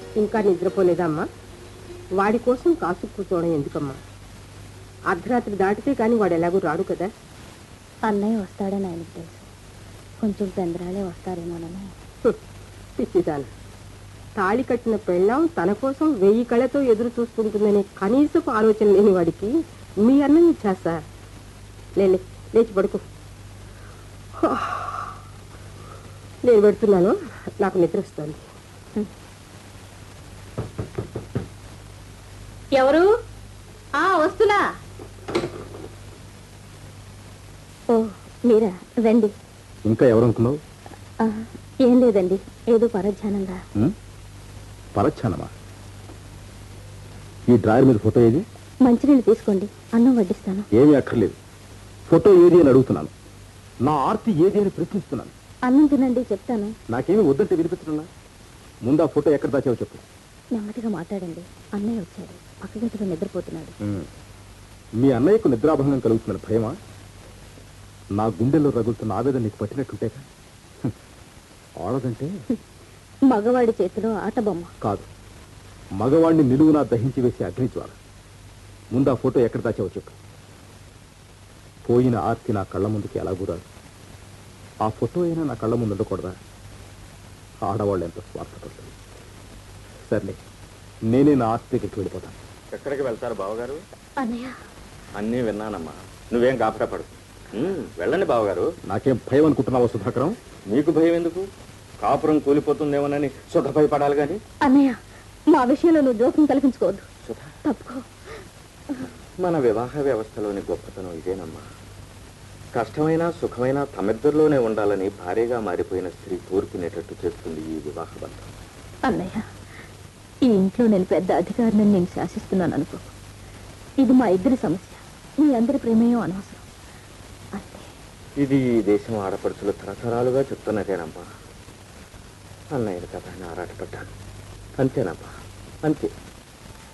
ఇంకా నిద్రపోలేదమ్మా వాడి కోసం కాసు కూర్చోవడం ఎందుకమ్మా అర్ధరాత్రి దాటితే కానీ వాడు ఎలాగో రాడు కదా అన్నయ్య వస్తాడని ఆయనకు తెలుసు కొంచెం పెందరాలే వస్తారేమోనని హ్మ్, పిచ్చిదాన తాళి కట్టిన పెళ్ళాం తన కోసం వెయ్యి కళ్ళతో ఎదురు చూస్తుంటుందనే కనీసపు ఆలోచన లేని వాడికి మీ అన్నం ఇచ్చేస్తా లే లే, లేచి పడుకో హా. నేను పెడుతున్నాను నాకు నిద్ర వస్తుంది ఎవరు ఆ వస్తున్నా ఓ మీరా రండి ఇంకా ఎవరనుకున్నావు ఆ, ఏం లేదండి ఏదో పరధ్యానంగా ఉం? పరధ్యానమా ఈ డ్రాయర్ మీద ఫోటో ఏది మంచినీళ్ళు తీసుకోండి అన్నం వడ్డిస్తాను ఏమీ అక్కర్లేదు ఫోటో ఏది అని అడుగుతున్నాను నా ఆర్తి ఏది అని ప్రశ్నిస్తున్నాను అన్నం తినండి చెప్తాను నాకేమీ వద్దంటే వినిపించడంలా ముందు ఆ ఫోటో ఎక్కడ దాచావో చెప్పు నెమ్మదిగా మాట్లాడండి అన్నయ్య వచ్చాడు పక్క గదిలో నిద్రపోతున్నాడు ఉం. మీ అన్నయ్యకు నిద్రాభంగం కలుగుతుందని భయమా నా గుండెల్లో రగులుతున్న ఆవేదన నీకు పట్టినట్టుంటే హ్మ్. ఆడదంటే మగవాడి చేతిలో ఆట బొమ్మ కాదు మగవాణ్ణి నిలువునా దహించి వేసే అగ్నిజ్వాల ముందు ఆ ఫోటో ఎక్కడ దాచావో చెప్పు పోయిన ఆర్తి నా కళ్ళ ముందుకి ఎలాగూ రాదు ఆ ఫోటో అయినా నా కళ్ళ ముందు ఉండకూడదా ఆడవాళ్ళు ఎంత స్వార్థపడతారు సర్లే నేనే నా ఆర్తి దగ్గరికి వెళ్ళిపోతాను ఎక్కడికి వెళ్తారు బావగారు అన్నయ్య అన్నీ విన్నానమ్మా నువ్వేం కాపరా పడు ఉమ్, వెళ్ళండి బావగారు నాకేం భయం అనుకుంటున్నావా సుధాకరం మీకు భయం ఎందుకు కాపురం కూలిపోతుందేమోనని సుధ భయపడాలి కానీ అన్నయ్య మా విషయంలో నువ్వు జోక్యం కల్పించుకోవద్దు సుధ తప్పుకో మన వివాహ వ్యవస్థలోని గొప్పతనం ఇదేనమ్మా కష్టమైన సుఖమైన తమిద్దరిలోనే ఉండాలని భార్యగా మారిపోయిన స్త్రీ కోరుకునేటట్టు చేస్తుంది ఈ వివాహ బంధం అన్నయ్య ఈ ఇంట్లో నేను పెద్ద అధికారిని నేను శాసిస్తున్నాను అనుకో ఇది మా ఇద్దరి సమస్య మీ అందరి ప్రేమేయం అనవసరం అంతే ఇది ఈ దేశం ఆడపడుచులు తరతరాలుగా చెప్తున్నదేనమ్మా అన్నయ్య కథ ఆరాటపడ్డాను అంతేనమ్మా అంతే